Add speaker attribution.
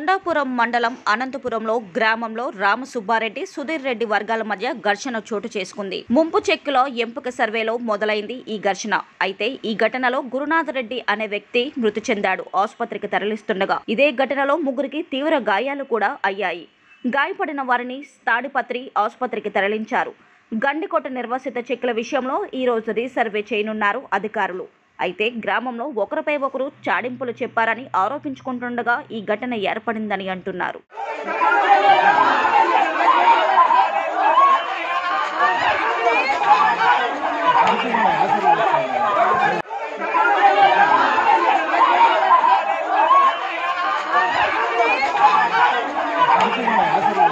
Speaker 1: కొండాపురం మండలం అనంతపురంలో గ్రామంలో రామసుబ్బారెడ్డి సుధీర్ రెడ్డి వర్గాల మధ్య ఘర్షణ చోటు చేసుకుంది ముంపు చెక్కుల ఎంపిక సర్వేలో మొదలైంది ఈ ఘర్షణ అయితే ఈ ఘటనలో గురునాథ్ రెడ్డి అనే వ్యక్తి మృతి చెందాడు ఆసుపత్రికి తరలిస్తుండగా ఇదే ఘటనలో ముగ్గురికి తీవ్ర గాయాలు కూడా అయ్యాయి గాయపడిన వారిని తాడిపత్రి ఆసుపత్రికి తరలించారు గండికోట నిర్వాసిత చెక్కుల విషయంలో ఈ రోజు రీసర్వే చేయనున్నారు అధికారులు అయితే గ్రామంలో ఒకరిపై ఒకరు చాడింపులు చెప్పారని ఆరోపించుకుంటుండగా ఈ ఘటన ఏర్పడిందని అంటున్నారు
Speaker 2: Thank you.